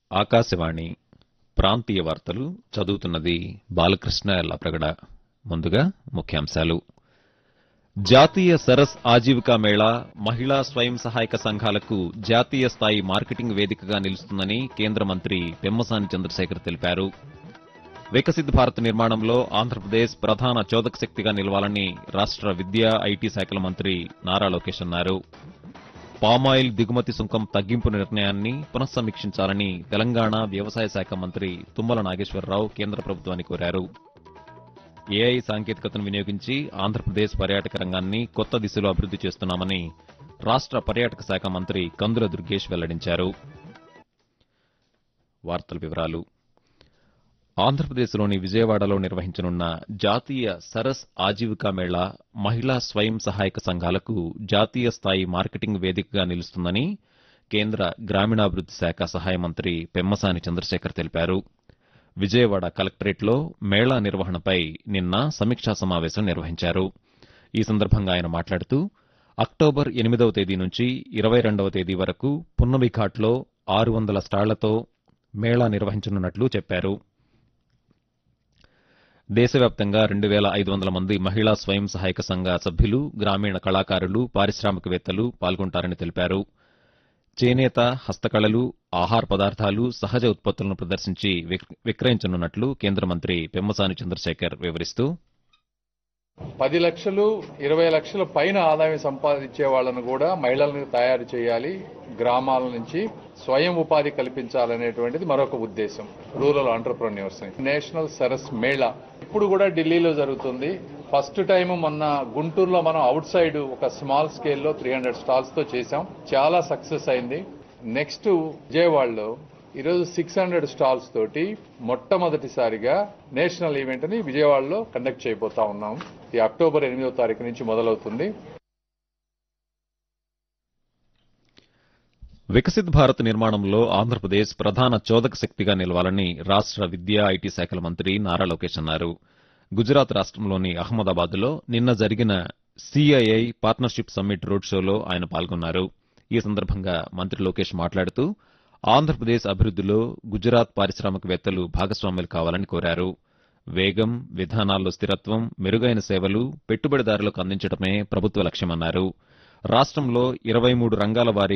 ఆకాశవాణి ప్రాంతీయ వార్తలు చదువుతున్నది బాలకృష్ణ ఎల్లప్రగడ ముందుగా ముఖ్యాంశాలు జాతీయ సరస్ ఆజీవికా మేళా మహిళా స్వయం సహాయక సంఘాలకు జాతీయ స్థాయి మార్కెటింగ్ వేదికగా నిలుస్తుందని కేంద్ర మంత్రి పెమ్మసాని చంద్రశేఖర్ తెలిపారు వికసిత్ భారత్ నిర్మాణంలో ఆంధ్రప్రదేశ్ ప్రధాన చోదక శక్తిగా నిలవాలని రాష్ట విద్యా ఐటీ శాఖల మంత్రి నారా లోకేష్ అన్నారు పామాయిల్ దిగుమతి సుంకం తగ్గింపు నిర్ణయాన్ని పునఃసమీక్షించాలని తెలంగాణ వ్యవసాయ శాఖ మంత్రి తుమ్మల నాగేశ్వరరావు కేంద్ర ప్రభుత్వాన్ని కోరారు ఏఐ సాంకేతికతను వినియోగించి ఆంధ్రప్రదేశ్ పర్యాటక రంగాన్ని కొత్త దిశలో అభివృద్ది చేస్తున్నామని రాష్ట పర్యాటక శాఖ మంత్రి కందుల దుర్గేష్ వెల్లడించారు వార్తల వివరాలు ఆంధ్రప్రదేశ్లోని విజయవాడలో నిర్వహించనున్న జాతీయ సరస్ ఆజీవికా మేళా మహిళా స్వయం సహాయక సంఘాలకు జాతీయ స్థాయి మార్కెటింగ్ వేదికగా నిలుస్తుందని కేంద్ర గ్రామీణాభివృద్ది శాఖ సహాయ మంత్రి పెమ్మసాని చంద్రశేఖర్ తెలిపారు విజయవాడ కలెక్టరేట్లో మేళా నిర్వహణపై నిన్న సమీక్షా సమావేశం నిర్వహించారు ఈ సందర్భంగా ఆయన మాట్లాడుతూ అక్టోబర్ ఎనిమిదవ తేదీ నుంచి ఇరవై రెండవ తేదీ వరకు పున్నమి ఘాట్లో ఆరు వందల స్టాళ్లతో మేళా నిర్వహించనున్నట్లు చెప్పారు దేశవ్యాప్తంగా రెండు వేల ఐదు వందల మంది మహిళా స్వయం సహాయక సంఘ సభ్యులు గ్రామీణ కళాకారులు పారిశ్రామికవేత్తలు పాల్గొంటారని తెలిపారు చేనేత హస్తకళలు ఆహార పదార్థాలు సహజ ఉత్పత్తులను ప్రదర్శించి విక్- విక్రయించనున్నట్లు కేంద్ర మంత్రి పెమ్మసాని చంద్రశేఖర్ వివరిస్తూ పది లక్షలు ఇరవై లక్షల పైన ఆదాయం సంపాదించే వాళ్ళను కూడా మహిళలను తయారు చేయాలి గ్రామాల నుంచి స్వయం ఉపాధి కల్పించాలనేటువంటిది మరొక ఉద్దేశం rural entrepreneurs national Saras Mela ఇప్పుడు కూడా ఢిల్లీలో జరుగుతుంది ఫస్ట్ టైం మొన్న గుంటూరులో మనం అవుట్ సైడ్ ఒక స్మాల్ స్కేల్లో త్రీ హండ్రెడ్ స్టాల్స్ తో చేశాం చాలా సక్సెస్ అయింది నెక్స్ట్ విజయవాడలో ఈరోజు సిక్స్ హండ్రెడ్ స్టాల్స్ తోటి మొట్టమొదటిసారిగా నేషనల్ ఈవెంట్ ని విజయవాడలో కండక్ట్ చేయబోతా ఉన్నాం ఈ అక్టోబర్ ఎనిమిదో తారీఖు నుంచి మొదలవుతుంది వికసిత్ భారత్ నిర్మాణంలో ఆంధ్రప్రదేశ్ ప్రధాన చోదక శక్తిగా నిలవాలని రాష్ట విద్యా ఐటీ శాఖల మంత్రి నారా లోకేష్ అన్నారు గుజరాత్ రాష్ట్రంలోని అహ్మదాబాద్లో నిన్న జరిగిన సిఐఐ పార్ట్నర్షిప్ సమ్మిట్ రోడ్ షోలో ఆయన పాల్గొన్నారు ఈ సందర్భంగా మంత్రి లోకేష్ మాట్లాడుతూ ఆంధ్రప్రదేశ్ అభివృద్దిలో గుజరాత్ పారిశ్రామికవేత్తలు భాగస్వాములు కావాలని కోరారు వేగం విధానాల్లో స్థిరత్వం మెరుగైన సేవలు పెట్టుబడిదారులకు అందించడమే ప్రభుత్వ లక్ష్యమన్నారు రాష్ట్రంలో ఇరవై మూడు రంగాల వారీ